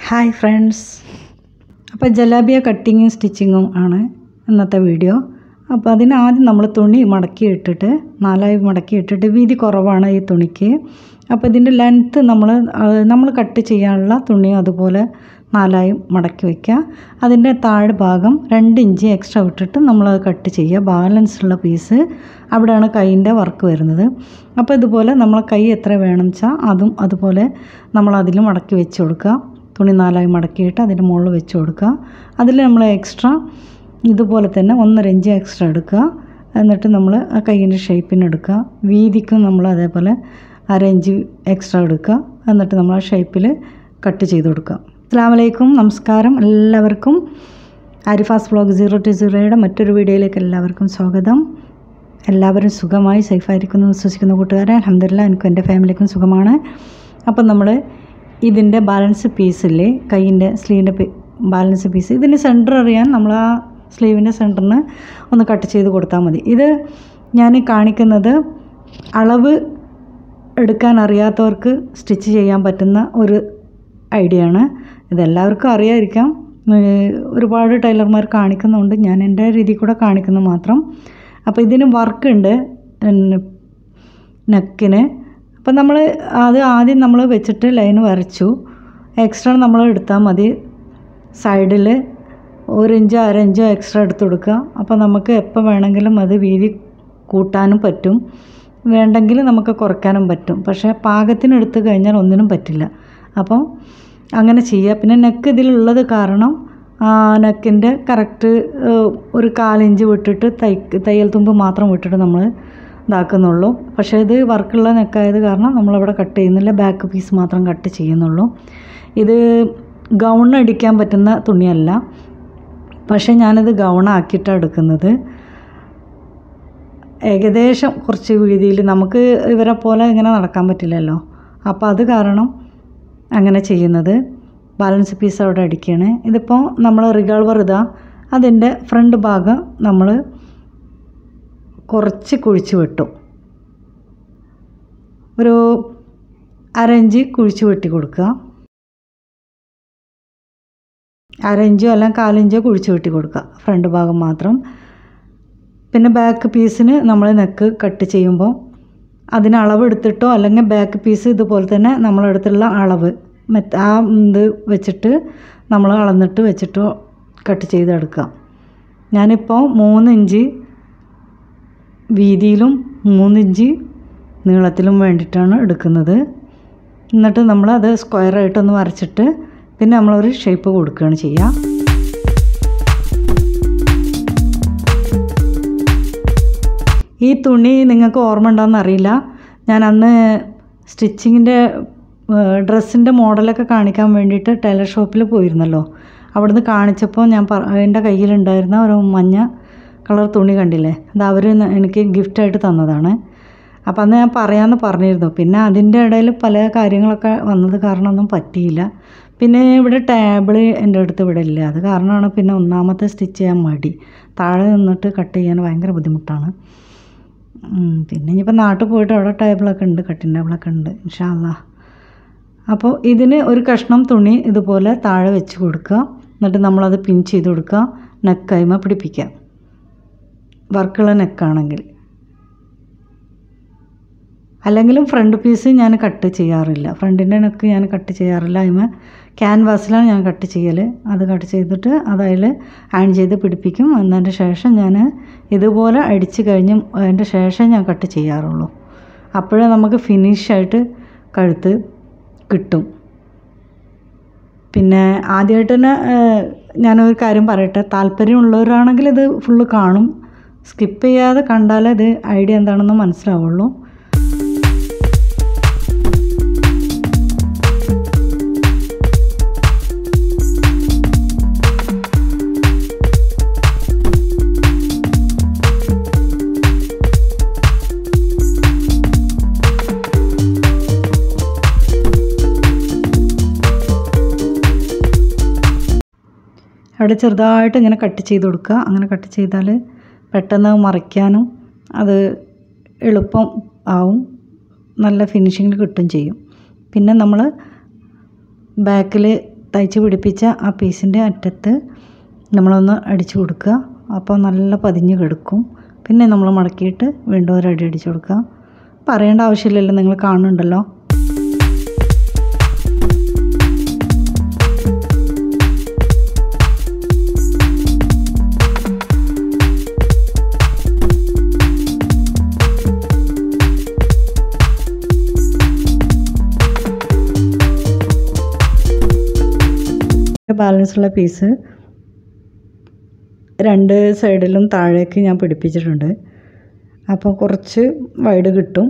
hi friends അപ്പോൾ ജലാബിയ കട്ടിങ്ങും സ്റ്റിച്ചിങ്ങും ആണ് ഇന്നത്തെ വീഡിയോ അപ്പോൾ അതിന് ആദ്യം നമ്മൾ തുണി മടക്കി ഇട്ടിട്ട് നാലായി മടക്കി ഇട്ടിട്ട് വീതി കുറവാണ് ഈ തുണിക്ക് അപ്പോൾ ഇതിൻ്റെ ലെങ്ത്ത് നമ്മൾ നമ്മൾ കട്ട് ചെയ്യാനുള്ള തുണി അതുപോലെ നാലായി മടക്കി വയ്ക്കുക അതിൻ്റെ താഴെ ഭാഗം രണ്ട് ഇഞ്ച് എക്സ്ട്രാ വിട്ടിട്ട് നമ്മൾ കട്ട് ചെയ്യുക ബാലൻസ് ഉള്ള പീസ് അവിടെയാണ് കൈയിൻ്റെ വർക്ക് വരുന്നത് അപ്പോൾ ഇതുപോലെ നമ്മൾ കൈ എത്ര വേണം വെച്ചാൽ അതും അതുപോലെ നമ്മൾ അതിൽ മടക്കി വെച്ച് കൊടുക്കുക തുണി നാലായി മടക്കിയിട്ട് അതിൻ്റെ മുകളിൽ വെച്ച് കൊടുക്കുക അതിൽ നമ്മൾ എക്സ്ട്രാ ഇതുപോലെ തന്നെ ഒന്നര ഇഞ്ച് എക്സ്ട്രാ എടുക്കുക എന്നിട്ട് നമ്മൾ ആ കൈയിൻ്റെ ഷേപ്പിന് എടുക്കുക വീതിക്കും നമ്മൾ അതേപോലെ അര ഇഞ്ച് എക്സ്ട്രാ എടുക്കുക എന്നിട്ട് നമ്മൾ ആ ഷേപ്പിൽ കട്ട് ചെയ്ത് കൊടുക്കുക അസ്സാം വലൈക്കും നമസ്കാരം എല്ലാവർക്കും ആരിഫാസ് വ്ളോഗ് സീറോ ടു സീറോയുടെ മറ്റൊരു വീഡിയോയിലേക്ക് എല്ലാവർക്കും സ്വാഗതം എല്ലാവരും സുഖമായി സേഫായിരിക്കുന്നു എന്ന് വിശ്വസിക്കുന്ന കൂട്ടുകാരെ അലഹമില്ല എനിക്കും എൻ്റെ ഫാമിലിക്കും സുഖമാണ് അപ്പം നമ്മൾ ഇതിൻ്റെ ബാലൻസ് പീസില്ലേ കൈയിൻ്റെ സ്ലീവിൻ്റെ ബാലൻസ് പീസ് ഇതിന് സെൻറ്റർ അറിയാൻ നമ്മൾ ആ സ്ലീവിൻ്റെ സെൻറ്ററിന് ഒന്ന് കട്ട് ചെയ്ത് കൊടുത്താൽ മതി ഇത് ഞാൻ കാണിക്കുന്നത് അളവ് എടുക്കാൻ അറിയാത്തവർക്ക് സ്റ്റിച്ച് ചെയ്യാൻ പറ്റുന്ന ഒരു ഐഡിയ ആണ് ഇതെല്ലാവർക്കും അറിയാതിരിക്കാം ഏഹ് ഒരുപാട് ടൈലർമാർ കാണിക്കുന്നുണ്ട് ഞാൻ എൻ്റെ രീതി കൂടെ കാണിക്കുന്നു മാത്രം അപ്പോൾ ഇതിന് വർക്ക് ഉണ്ട് നെക്കിന് അപ്പം നമ്മൾ അത് ആദ്യം നമ്മൾ വെച്ചിട്ട് ലൈൻ വരച്ചു എക്സ്ട്രാ നമ്മൾ എടുത്താൽ മതി സൈഡിൽ ഒരു ഇഞ്ചോ അര ഇഞ്ചോ എക്സ്ട്രാ എടുത്ത് കൊടുക്കുക അപ്പോൾ നമുക്ക് എപ്പോൾ വേണമെങ്കിലും അത് വീതി കൂട്ടാനും പറ്റും വേണ്ടെങ്കിൽ നമുക്ക് കുറയ്ക്കാനും പറ്റും പക്ഷേ പാകത്തിന് എടുത്തു കഴിഞ്ഞാൽ ഒന്നിനും പറ്റില്ല അപ്പം അങ്ങനെ ചെയ്യുക പിന്നെ നെക്ക് ഇതിലുള്ളത് കാരണം നെക്കിൻ്റെ കറക്റ്റ് ഒരു കാലിഞ്ച് വിട്ടിട്ട് തൈ തയ്യൽ തുമ്പ് മാത്രം വിട്ടിട്ട് നമ്മൾ ഇതാക്കുന്നുള്ളൂ പക്ഷേ ഇത് വർക്കുള്ള നെക്കായത് കാരണം നമ്മളിവിടെ കട്ട് ചെയ്യുന്നില്ല ബാക്ക് പീസ് മാത്രം കട്ട് ചെയ്യുന്നുള്ളൂ ഇത് ഗൗൺ അടിക്കാൻ പറ്റുന്ന തുണിയല്ല പക്ഷേ ഞാനിത് ഗൗണാക്കിയിട്ടാണ് എടുക്കുന്നത് ഏകദേശം കുറച്ച് വീതിയിൽ നമുക്ക് ഇവരെ പോലെ ഇങ്ങനെ നടക്കാൻ പറ്റില്ലല്ലോ അപ്പോൾ അത് കാരണം അങ്ങനെ ചെയ്യുന്നത് ബാലൻസ് പീസ് അവിടെ അടിക്കുകയാണ് ഇതിപ്പോൾ നമ്മൾ റിഗൾവർ ഇതാ അതിൻ്റെ ഫ്രണ്ട് ഭാഗം നമ്മൾ കുറച്ച് കുഴിച്ച് വെട്ടു ഒരു അരഞ്ച് കുഴിച്ച് വെട്ടി കൊടുക്കുക അരഞ്ചോ അല്ലെങ്കിൽ കാലിഞ്ചോ കുഴിച്ച് വെട്ടി കൊടുക്കുക ഫ്രണ്ട് ഭാഗം മാത്രം പിന്നെ ബാക്ക് പീസിന് നമ്മൾ നെക്ക് കട്ട് ചെയ്യുമ്പോൾ അതിന് അളവ് എടുത്തിട്ടോ അല്ലെങ്കിൽ ബാക്ക് പീസ് ഇതുപോലെ തന്നെ നമ്മളെടുത്തുള്ള അളവ് മറ്റ് ആ ഇത് വെച്ചിട്ട് നമ്മൾ അളന്നിട്ട് വെച്ചിട്ടോ കട്ട് ചെയ്തെടുക്കാം ഞാനിപ്പോൾ മൂന്ന് ഇഞ്ച് വീതിയിലും മൂന്നിഞ്ച് നീളത്തിലും വേണ്ടിയിട്ടാണ് എടുക്കുന്നത് എന്നിട്ട് നമ്മൾ അത് സ്ക്വയറായിട്ടൊന്ന് വരച്ചിട്ട് പിന്നെ നമ്മളൊരു ഷേപ്പ് കൊടുക്കുകയാണ് ചെയ്യുക ഈ തുണി നിങ്ങൾക്ക് ഓർമ്മ ഉണ്ടോയെന്ന് അറിയില്ല ഞാൻ അന്ന് സ്റ്റിച്ചിങ്ങിൻ്റെ ഡ്രസ്സിൻ്റെ മോഡലൊക്കെ കാണിക്കാൻ വേണ്ടിയിട്ട് ടൈലർ ഷോപ്പിൽ പോയിരുന്നല്ലോ അവിടുന്ന് കാണിച്ചപ്പോൾ ഞാൻ പറ എൻ്റെ കയ്യിലുണ്ടായിരുന്ന ഒരു മഞ്ഞ കളർ തുണി കണ്ടില്ലേ അത് അവർ എനിക്ക് ഗിഫ്റ്റായിട്ട് തന്നതാണ് അപ്പം അന്ന് ഞാൻ പറയാമെന്ന് പറഞ്ഞിരുന്നു പിന്നെ അതിൻ്റെ ഇടയിൽ പല കാര്യങ്ങളൊക്കെ വന്നത് കാരണമൊന്നും പറ്റിയില്ല പിന്നെ ഇവിടെ ടേബിൾ എൻ്റെ അടുത്ത് ഇവിടെ ഇല്ല അത് കാരണമാണ് പിന്നെ ഒന്നാമത്തെ സ്റ്റിച്ച് ചെയ്യാൻ മടി താഴെ നിന്നിട്ട് കട്ട് ചെയ്യാൻ ഭയങ്കര ബുദ്ധിമുട്ടാണ് പിന്നെ ഇനിയിപ്പോൾ നാട്ടിൽ പോയിട്ട് അവിടെ ടേബിളൊക്കെ ഉണ്ട് കട്ടിങ് ടേബിളൊക്കെ ഉണ്ട് ഇൻഷാല്ല അപ്പോൾ ഇതിന് ഒരു കഷ്ണം തുണി ഇതുപോലെ താഴെ വെച്ച് കൊടുക്കുക എന്നിട്ട് നമ്മളത് പിൻ ചെയ്ത് കൊടുക്കുക നെക്കൈമ പിടിപ്പിക്കുക വർക്കുള്ള നെക്കാണെങ്കിൽ അല്ലെങ്കിലും ഫ്രണ്ട് പീസ് ഞാൻ കട്ട് ചെയ്യാറില്ല ഫ്രണ്ടിൻ്റെ നെക്ക് ഞാൻ കട്ട് ചെയ്യാറില്ല അതിമ ക്യാൻവാസിലാണ് ഞാൻ കട്ട് ചെയ്യൽ അത് കട്ട് ചെയ്തിട്ട് അത് അതിൽ ആൺ ചെയ്ത് പിടിപ്പിക്കും എന്നതിൻ്റെ ശേഷം ഞാൻ ഇതുപോലെ അടിച്ച് കഴിഞ്ഞ് അതിൻ്റെ ശേഷം ഞാൻ കട്ട് ചെയ്യാറുള്ളൂ അപ്പോഴേ നമുക്ക് ഫിനിഷായിട്ട് കഴുത്ത് കിട്ടും പിന്നെ ആദ്യമായിട്ട് തന്നെ ഞാനൊരു കാര്യം പറയട്ടെ താല്പര്യമുള്ളവരാണെങ്കിൽ ഇത് ഫുള്ള് കാണും സ്കിപ്പ് ചെയ്യാതെ കണ്ടാലേ ഇത് ഐഡിയ എന്താണെന്ന് മനസ്സിലാവുള്ളൂ അവിടെ ചെറുതായിട്ട് ഇങ്ങനെ കട്ട് ചെയ്ത് കൊടുക്കുക അങ്ങനെ കട്ട് ചെയ്താൽ പെട്ടെന്ന് മറിക്കാനും അത് എളുപ്പം ആവും നല്ല ഫിനിഷിങ്ങിൽ കിട്ടും ചെയ്യും പിന്നെ നമ്മൾ ബാക്കിൽ തയ്ച്ച് പിടിപ്പിച്ച ആ പീസിൻ്റെ അറ്റത്ത് നമ്മളൊന്ന് അടിച്ചു കൊടുക്കുക അപ്പോൾ നല്ല പതിഞ്ഞ് കിടക്കും പിന്നെ നമ്മൾ മടക്കിയിട്ട് വീണ്ടും ഒരു അടി അടിച്ചു കൊടുക്കുക പറയേണ്ട ആവശ്യമില്ലല്ലോ നിങ്ങൾ കാണുന്നുണ്ടല്ലോ ബാലൻസ് ഉള്ള പീസ് രണ്ട് സൈഡിലും താഴേക്ക് ഞാൻ പിടിപ്പിച്ചിട്ടുണ്ട് അപ്പോൾ കുറച്ച് വൈഡ് കിട്ടും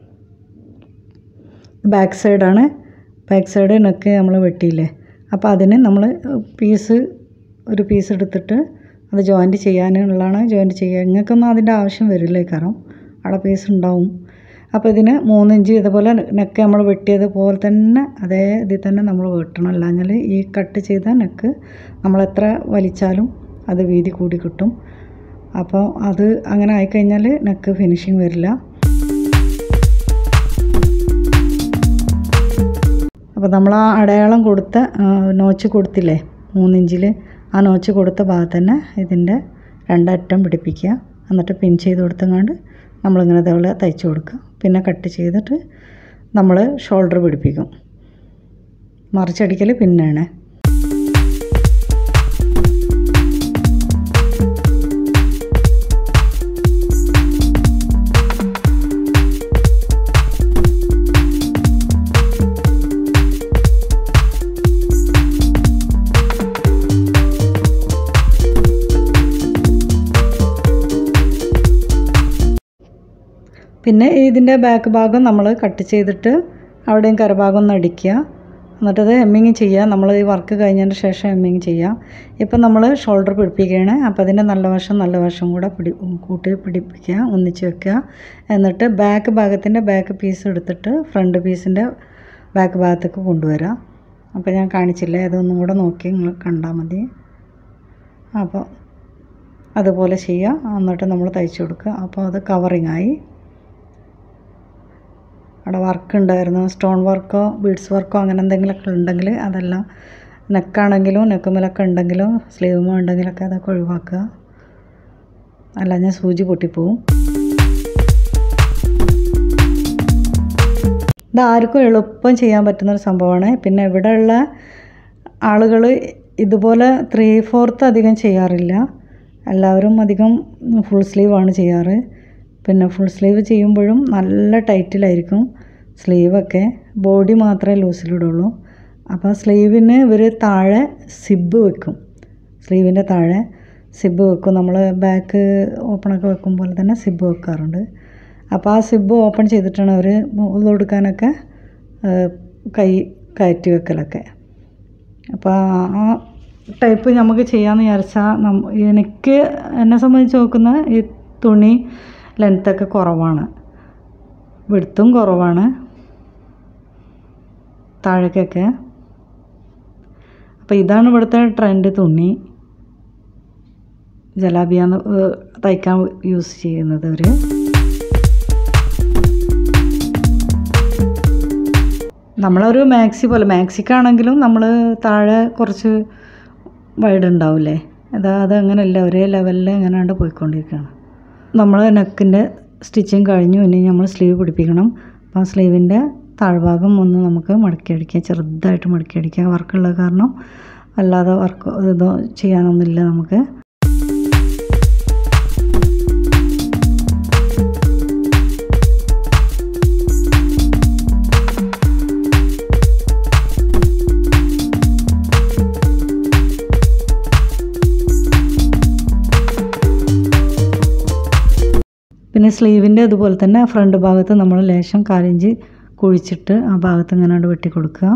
ബാക്ക് സൈഡാണ് ബാക്ക് സൈഡ് നെക്ക് നമ്മൾ വെട്ടിയില്ലേ അപ്പോൾ അതിന് നമ്മൾ പീസ് ഒരു പീസ് എടുത്തിട്ട് അത് ജോയിൻറ്റ് ചെയ്യാനുള്ളതാണ് ജോയിൻറ്റ് ചെയ്യുക നിങ്ങൾക്കൊന്നും അതിൻ്റെ ആവശ്യം വരില്ല കാരണം അവിടെ പീസ് ഉണ്ടാവും അപ്പോൾ ഇതിന് മൂന്ന് ഇഞ്ച് ഇതുപോലെ നെക്ക് നമ്മൾ വെട്ടിയതുപോലെ തന്നെ അതേ ഇതിൽ തന്നെ നമ്മൾ വെട്ടണം അല്ലാഞ്ഞാൽ ഈ കട്ട് ചെയ്ത നെക്ക് നമ്മൾ എത്ര വലിച്ചാലും അത് വീതി കൂടി കിട്ടും അപ്പോൾ അത് അങ്ങനെ ആയിക്കഴിഞ്ഞാൽ നെക്ക് ഫിനിഷിങ് വരില്ല അപ്പോൾ നമ്മൾ ആ അടയാളം കൊടുത്ത നോച്ച് കൊടുത്തില്ലേ മൂന്നിഞ്ചിൽ ആ നോച്ച് കൊടുത്ത ഭാഗത്ത് തന്നെ ഇതിൻ്റെ രണ്ടറ്റം പിടിപ്പിക്കുക എന്നിട്ട് പിൻ ചെയ്ത് കൊടുത്തങ്ങാണ്ട് നമ്മളിങ്ങനെ ഇതേപോലെ തയ്ച്ചു കൊടുക്കുക പിന്നെ കട്ട് ചെയ്തിട്ട് നമ്മൾ ഷോൾഡർ പിടിപ്പിക്കും മറിച്ചടിക്കൽ പിന്നാണ് പിന്നെ ഇതിൻ്റെ ബാക്ക് ഭാഗം നമ്മൾ കട്ട് ചെയ്തിട്ട് അവിടെയും കരഭാഗം ഒന്ന് അടിക്കുക എന്നിട്ടത് എമ്മിങ് ചെയ്യുക നമ്മൾ ഈ വർക്ക് കഴിഞ്ഞതിന് ശേഷം എമ്മിങ് ചെയ്യുക ഇപ്പം നമ്മൾ ഷോൾഡർ പിടിപ്പിക്കുകയാണ് അപ്പോൾ അതിൻ്റെ നല്ല വശം നല്ല വശം കൂടെ പിടി കൂട്ടി പിടിപ്പിക്കുക ഒന്നിച്ച് വെക്കുക എന്നിട്ട് ബാക്ക് ഭാഗത്തിൻ്റെ ബാക്ക് പീസ് എടുത്തിട്ട് ഫ്രണ്ട് പീസിൻ്റെ ബാക്ക് ഭാഗത്തേക്ക് കൊണ്ടുവരിക അപ്പോൾ ഞാൻ കാണിച്ചില്ലേ അതൊന്നും കൂടെ നോക്കി നിങ്ങൾ കണ്ടാൽ മതി അപ്പോൾ അതുപോലെ ചെയ്യുക എന്നിട്ട് നമ്മൾ തയ്ച്ചു കൊടുക്കുക അപ്പോൾ അത് കവറിങ് ആയി അവിടെ വർക്ക് ഉണ്ടായിരുന്നു സ്റ്റോൺ വർക്കോ ബീഡ്സ് വർക്കോ അങ്ങനെ എന്തെങ്കിലുമൊക്കെ ഉണ്ടെങ്കിൽ അതെല്ലാം നെക്കാണെങ്കിലും നെക്കുമലൊക്കെ ഉണ്ടെങ്കിലും സ്ലീവുമോ ഉണ്ടെങ്കിലൊക്കെ അതൊക്കെ ഒഴിവാക്കുക അല്ല ഞാൻ സൂചി പൊട്ടിപ്പോവും ഇത് ആർക്കും എളുപ്പം ചെയ്യാൻ പറ്റുന്നൊരു സംഭവമാണ് പിന്നെ ഇവിടെയുള്ള ആളുകൾ ഇതുപോലെ ത്രീ ഫോർത്ത് അധികം ചെയ്യാറില്ല എല്ലാവരും അധികം ഫുൾ സ്ലീവാണ് ചെയ്യാറ് പിന്നെ ഫുൾ സ്ലീവ് ചെയ്യുമ്പോഴും നല്ല ടൈറ്റിലായിരിക്കും സ്ലീവൊക്കെ ബോഡി മാത്രമേ ലൂസിലിടുള്ളൂ അപ്പോൾ സ്ലീവിന് ഇവർ താഴെ സിബ് വെക്കും സ്ലീവിൻ്റെ താഴെ സിബ് വെക്കും നമ്മൾ ബാക്ക് ഓപ്പണൊക്കെ വെക്കും പോലെ തന്നെ സിബ് വെക്കാറുണ്ട് അപ്പോൾ ആ സിബ് ഓപ്പൺ ചെയ്തിട്ടാണ് അവർ കൊടുക്കാനൊക്കെ കൈ കയറ്റി വെക്കലൊക്കെ അപ്പോൾ ആ ടൈപ്പ് നമുക്ക് ചെയ്യാമെന്ന് വിചാരിച്ചാൽ എനിക്ക് എന്നെ സംബന്ധിച്ച് നോക്കുന്ന ഈ തുണി ലെങ്ത്തൊക്കെ കുറവാണ് വിടുത്തും കുറവാണ് താഴേക്കൊക്കെ അപ്പോൾ ഇതാണ് ഇവിടുത്തെ ട്രെൻഡ് തുണി ജലാബിയാന്ന് തയ്ക്കാൻ യൂസ് ചെയ്യുന്നത് അവർ നമ്മളൊരു മാക്സി പോലെ മാക്സിക്കാണെങ്കിലും നമ്മൾ താഴെ കുറച്ച് വൈഡ് ഉണ്ടാവില്ലേ അത് അതങ്ങനെയല്ല ഒരേ ലെവലിൽ എങ്ങനെയാണ്ട് പോയിക്കൊണ്ടിരിക്കുകയാണ് നമ്മൾ നെക്കിൻ്റെ സ്റ്റിച്ചിങ് കഴിഞ്ഞു ഇനി നമ്മൾ സ്ലീവ് പിടിപ്പിക്കണം അപ്പോൾ ആ സ്ലീവിൻ്റെ താഴ്ഭാഗം ഒന്ന് നമുക്ക് മടക്കി അടിക്കാം ചെറുതായിട്ട് മടക്കി അടിക്കാം വർക്കുള്ളത് കാരണം അല്ലാതെ വർക്ക് ഇതോ ചെയ്യാനൊന്നുമില്ല നമുക്ക് പിന്നെ സ്ലീവിൻ്റെ അതുപോലെ തന്നെ ഫ്രണ്ട് ഭാഗത്ത് നമ്മൾ ലേശം കാലിഞ്ച് കുഴിച്ചിട്ട് ആ ഭാഗത്ത് ഇങ്ങനെ വെട്ടി കൊടുക്കുക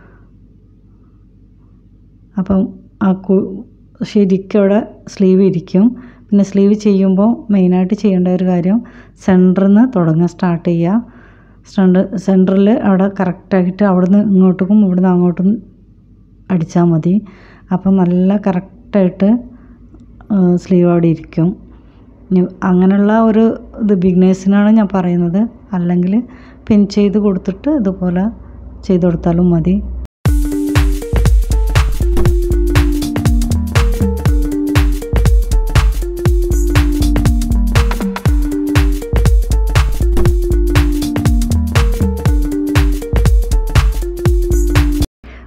അപ്പം ആ കു ശരിക്കും അവിടെ സ്ലീവ് ഇരിക്കും പിന്നെ സ്ലീവ് ചെയ്യുമ്പോൾ മെയിനായിട്ട് ചെയ്യേണ്ട ഒരു കാര്യം സെൻറ്ററിൽ നിന്ന് തുടങ്ങുക സ്റ്റാർട്ട് ചെയ്യുക സെൻറ്റർ സെൻറ്ററിൽ അവിടെ കറക്റ്റായിട്ട് അവിടുന്ന് ഇങ്ങോട്ടും ഇവിടുന്ന് അങ്ങോട്ടും അടിച്ചാൽ മതി അപ്പം നല്ല കറക്റ്റായിട്ട് സ്ലീവ് അവിടെ ഇരിക്കും ഇനി അങ്ങനെയുള്ള ഒരു ഇത് ബിഗ്നേഴ്സിനാണ് ഞാൻ പറയുന്നത് അല്ലെങ്കിൽ പിൻ ചെയ്ത് കൊടുത്തിട്ട് ഇതുപോലെ ചെയ്ത് കൊടുത്താലും മതി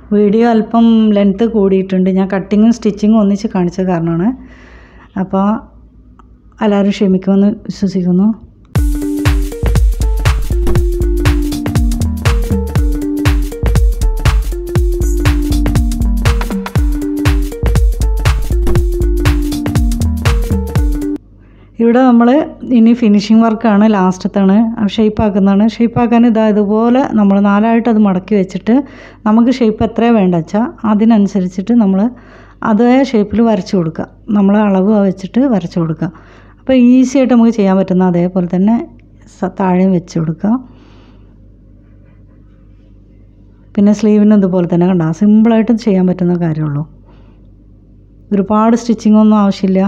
വീഡിയോ അല്പം ലെങ്ത്ത് കൂടിയിട്ടുണ്ട് ഞാൻ കട്ടിങ്ങും സ്റ്റിച്ചിങ്ങും ഒന്നിച്ച് കാണിച്ച കാരണമാണ് അപ്പോൾ എല്ലാവരും ക്ഷമിക്കുമെന്ന് വിശ്വസിക്കുന്നു ഇവിടെ നമ്മൾ ഇനി ഫിനിഷിങ് വർക്കാണ് ലാസ്റ്റത്താണ് ഷേപ്പ് ആക്കുന്നതാണ് ഷേപ്പ് ആക്കാൻ ഇതാ ഇതുപോലെ നമ്മൾ നാലായിട്ട് അത് മടക്കി വെച്ചിട്ട് നമുക്ക് ഷേപ്പ് എത്ര വേണ്ട വെച്ചാൽ അതിനനുസരിച്ചിട്ട് നമ്മൾ അതേ ഷേപ്പിൽ വരച്ചു കൊടുക്കുക നമ്മൾ അളവ് വെച്ചിട്ട് വരച്ചു കൊടുക്കുക അപ്പോൾ ഈസി ആയിട്ട് നമുക്ക് ചെയ്യാൻ പറ്റുന്ന അതേപോലെ തന്നെ സ- താഴെയും വെച്ച് കൊടുക്കുക പിന്നെ സ്ലീവിന് ഇതുപോലെ തന്നെ കണ്ട സിമ്പിളായിട്ട് ചെയ്യാൻ പറ്റുന്ന കാര്യമുള്ളൂ ഒരുപാട് സ്റ്റിച്ചിങ് ഒന്നും ആവശ്യമില്ല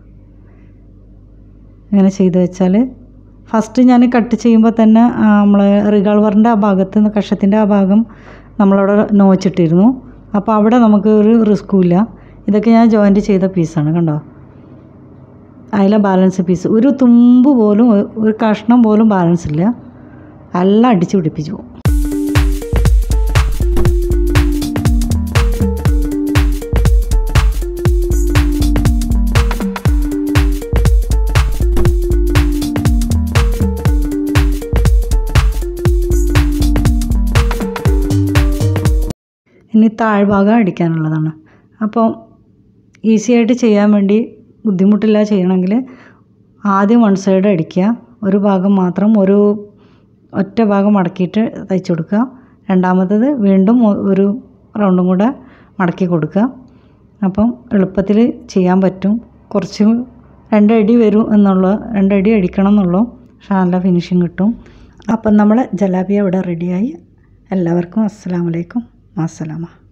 ഇങ്ങനെ ചെയ്ത് വെച്ചാൽ ഫസ്റ്റ് ഞാൻ കട്ട് ചെയ്യുമ്പോൾ തന്നെ നമ്മൾ റിഗൾവറിൻ്റെ ആ ഭാഗത്ത് നിന്ന് കഷത്തിൻ്റെ ആ ഭാഗം നമ്മളവിടെ നോച്ചിട്ടിരുന്നു അപ്പോൾ അവിടെ നമുക്ക് ഒരു റിസ്ക്കും ഇല്ല ഇതൊക്കെ ഞാൻ ജോയിൻറ്റ് ചെയ്ത പീസാണ് കണ്ടോ അതിലെ ബാലൻസ് പീസ് ഒരു തുമ്പ് പോലും ഒ- ഒരു കഷ്ണം പോലും ബാലൻസ് ഇല്ല എല്ലാം അടിച്ച് പിടിപ്പിച്ചു പോകും ഇനി താഴ്ഭാഗം അടിക്കാനുള്ളതാണ് അപ്പോൾ ഈസി ആയിട്ട് ചെയ്യാൻ വേണ്ടി ബുദ്ധിമുട്ടില്ല ചെയ്യണമെങ്കിൽ ആദ്യം വൺ സൈഡ് അടിക്കുക ഒരു ഭാഗം മാത്രം ഒരു ഒറ്റ ഭാഗം മടക്കിയിട്ട് തയ്ച്ചു കൊടുക്കുക രണ്ടാമത്തത് വീണ്ടും ഒ- ഒരു റൗണ്ടും കൂടെ മടക്കി കൊടുക്കുക അപ്പം എളുപ്പത്തിൽ ചെയ്യാൻ പറ്റും കുറച്ച് രണ്ടടി വരും എന്നുള്ള രണ്ടടി അടിക്കണം എന്നുള്ളൂ പക്ഷെ നല്ല ഫിനിഷിങ് കിട്ടും അപ്പം നമ്മൾ ജലാബിയ ഇവിടെ റെഡിയായി എല്ലാവർക്കും അസ്സലാമലൈക്കും അസ്സലാമ